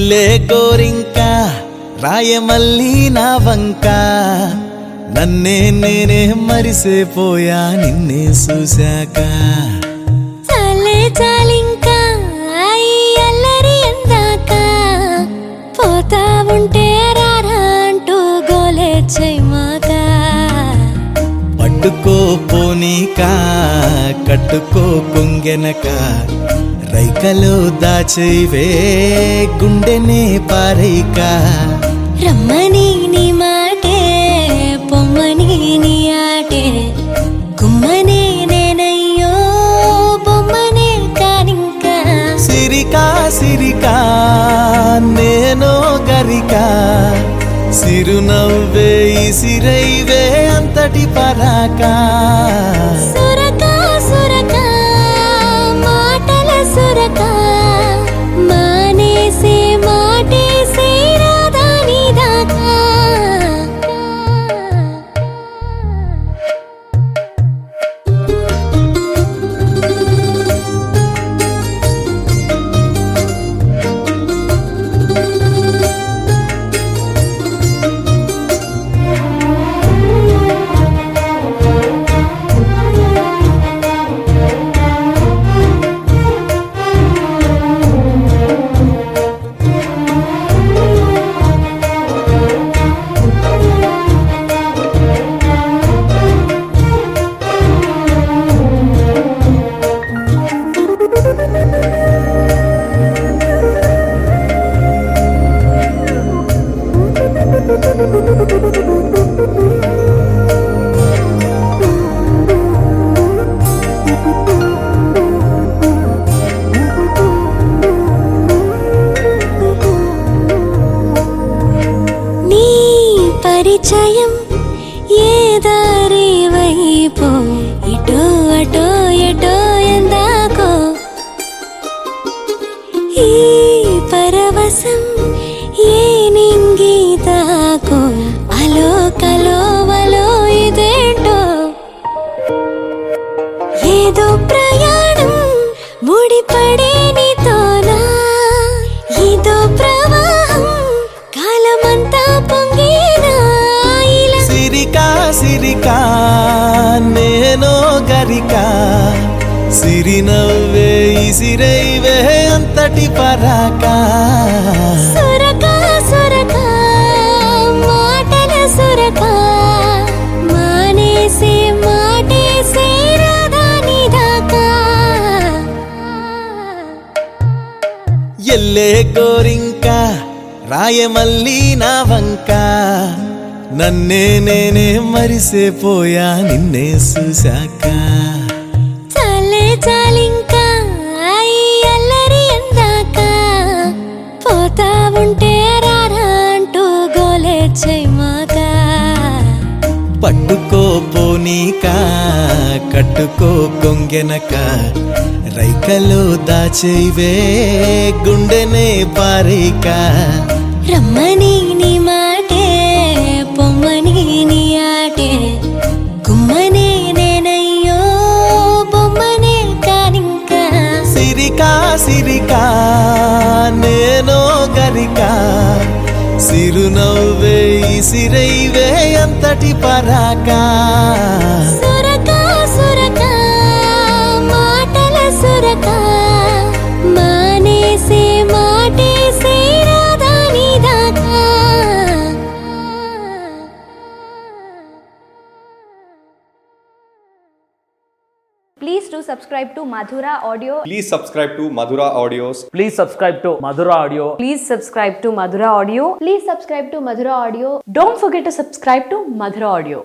ఎల్లే గోరింక రాయమల్లి నా వంక నన్నే నేనే మరిసేపోయా నిన్నే చూశాక చాలే చాలింకా ఈ అల్లరి ఎందాక పోతా ఉంటే రారా అంటూ గోలే చెయ్మాక పట్టుకో పోనీక కట్టుకో కొంగెనక రైకలో దాచైవే గుండెనే పారైక రమ్మని నీ మాటే పొమ్మని నీ ఆటే గుమ్మనే నేనయ్యో బొమ్మనే కానింకా సిరికా సిరికా నేనో గరిక సిరునవ్వే సిరైవే అంతటి పరాకా సురక సురక మాటల సురక మానేసే మాటేసే రాధాని దాకా నీ పరిచయం ఏ దారి వైపు ఇటో అటో ఎటో ఎందాకో ఈ పరవశం ఏ నింగి దాకో అలో కలో వలో ఇదేంటో ఏదో ప్రయాణం ముడిపడే నీతోనా ఇదో ప్రవాహం కాలమంతా పొంగేనా ఇలా సిరికా సిరికా నేనో గరిక సిరినవ్వే సిరైవే అంతటి పరాకా సురక సురక మాటల సురక మానేసే మాటేసే రాధాని దాకా ఎల్లే గోరింక రాయమల్లి నా వంక నన్నే నేనే మరిసేపోయా నిన్నే చూశాక చాలే చాలింకా ఈ అల్లరి ఎందాక పోతా ఉంటే రారా అంటూ గోలే చెయ్మాక పట్టుకో పోనీక కట్టుకో కొంగెనక రైకలో దాచైవే గుండెనే పారైక రమ్మని నీ మాటే పొమ్మని నీ ఆటే గుమ్మనే నేనయ్యో బొమ్మనే కానింకా సిరికా సిరికా నేనో గరిక సిరునవ్వే సిరైవే అంతటి పరాకా సురక సురక మాటల సురక మానేసే మాటేసే రాధాని దాకా Please do subscribe to Madhura Audio. Please subscribe to Madhura Audios. Please subscribe to Madhura Audio. Please subscribe to Madhura Audio. Please subscribe to Madhura Audio. Don't forget to subscribe to Madhura Audio.